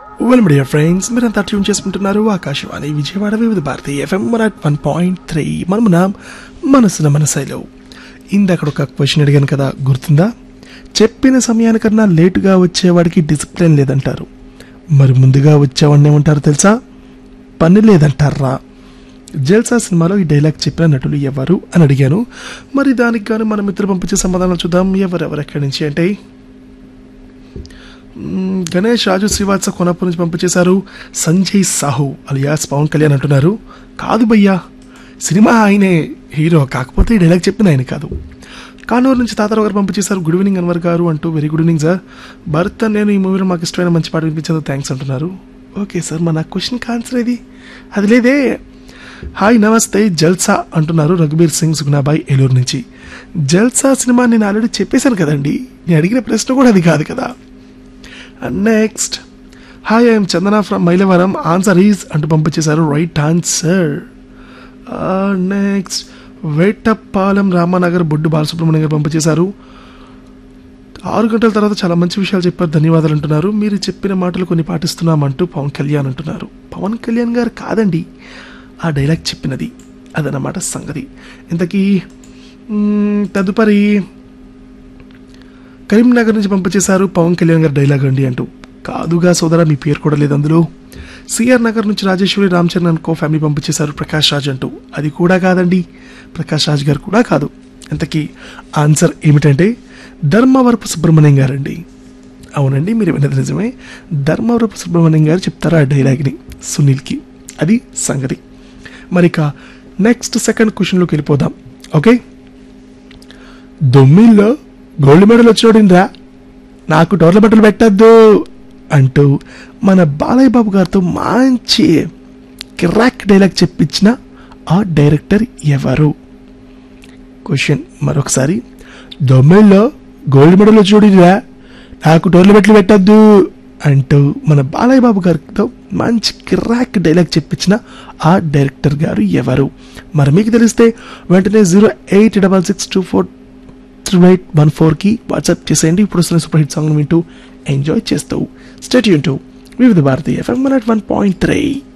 well media friends మీరంతా tune చేసుకుంటున్నారు Akashvani Vijayawada Vividha Bharati FM one point three మనమున మనసున మనసైలో ఇందాక ఒక క్వశ్చన్ అడిగాను కదా గుర్తుందా చెప్పిన సమయానికన్నా లేటుగా వచ్చేవాడికి డిసిప్లిన్ లేదంటారు మరి ముందుగా వచ్చేవాడిని ఏమంటారు తెలుసా పని లేదంటారా జల్సా సినిమాలో ఈ డైలాగ్ చెప్పిన నటులు ఎవరు అని అడిగాను మరి దానికి గాను మన మిత్రులు పంపించే సమాధానాలు చూద్దాం ఎవరెవరు ఎక్కడి నుంచి అంటే మ్మ్, గణేష్ రాజు శ్రీవాత్స కొనప్ప నుంచి పంపించేశారు సంజయ్ సాహు అలియాస్ పవన్ కళ్యాణ్ అంటున్నారు కాదు భయ్యా సినిమా ఆయనే హీరో కాకపోతే ఈ డైలాగ్ చెప్పిన ఆయన కాదు కానూరు నుంచి తాతారావు గారు పంపించేశారు గుడ్ ఈవినింగ్ అన్వర్ గారు అంటూ very good evening sir Bharat నేను ఈ మూవీలో మాకు ఇష్టమైన మంచి పాట వినిపించేందుకు థ్యాంక్స్ అంటున్నారు ఓకే సార్ మన క్వశ్చన్కి ఆన్సర్ ఏది అది లేదే హాయ్ నమస్తే జల్సా అంటున్నారు రఘుబీర్ సింగ్ సుగ్నాబాయ్ ఏలూరు నుంచి జల్సా సినిమా నేను ఆల్రెడీ చెప్పేశాను కదండి నేను అడిగిన ప్రశ్న కూడా అది కాదు కదా next hi I'm Chandana from Mylavaram answer is అంటూ పంపించేశారు right answer next Vetapalem Ramanagar Boddu Balasubrahmanyam గారు పంపించేశారు ఆరు గంటల తర్వాత చాలా మంచి విషయాలు చెప్పారు ధన్యవాదాలు అంటున్నారు మీరు చెప్పిన మాటలు కొన్ని పాటిస్తున్నామంటూ పవన్ కళ్యాణ్ అంటున్నారు పవన్ కళ్యాణ్ గారు కాదండి ఆ డైలాగ్ చెప్పినది అదనమాట సంగతి ఇంతకీ మ్మ్, తదుపరి కరీంనగర్ నుంచి పంపించేశారు పవన్ కళ్యాణ్ గారి డైలాగ్ అండి అంటూ కాదుగా సోదరా మీ పేరు కూడా లేదు అందులో సిఆర్ నగర్ నుంచి రాజేశ్వరి రామ్ చరణ్ కో ఫ్యామిలీ పంపించేశారు ప్రకాష్ రాజ్ అంటూ అది కూడా కాదండి ప్రకాష్ రాజ్ గారు కూడా కాదు ఇంతకీ ఆన్సర్ ఏమిటంటే ధర్మవరపు సుబ్రహ్మణ్యం గారండి అవునండి మీరు విన్నది నిజమే ధర్మవరపు సుబ్రహ్మణ్యం గారు చెప్తారు ఆ డైలాగ్ని సునీల్కి అది సంగతి మరిక నెక్స్ట్ సెకండ్ క్వశ్చన్లోకి వెళ్ళిపోదాం ఓకే దొమ్మిల్లో గోల్డ్ మెడల్ వచ్చినోడింద్రా నాకు టోర్ల బట్టలు పెట్టద్దు అంటూ మన బాలయ్య బాబు గారితో మంచి కిరాక్ డైలాగ్ చెప్పించిన ఆ డైరెక్టర్ ఎవరు క్వశ్చన్ మరొకసారి దొమ్మిల్లో గోల్డ్ మెడల్ వచ్చినోడింద్రా నాకు టోర్ల బట్టలు పెట్టద్దు అంటూ మన బాలయ్య బాబు గారితో మంచి కిరాక్ డైలాగ్ చెప్పించిన ఆ డైరెక్టర్ గారు ఎవరు మరి మీకు తెలిస్తే వెంటనే zero eight double six two four three eight one ఫోర్కి వాట్సాప్ చేసేయండి ఇప్పుడు వస్తున్న సూపర్ హిట్ సాంగ్ వింటూ ఎంజాయ్ చేస్తావు స్టేట్ యూన్ to Vividh Bharati FM one point three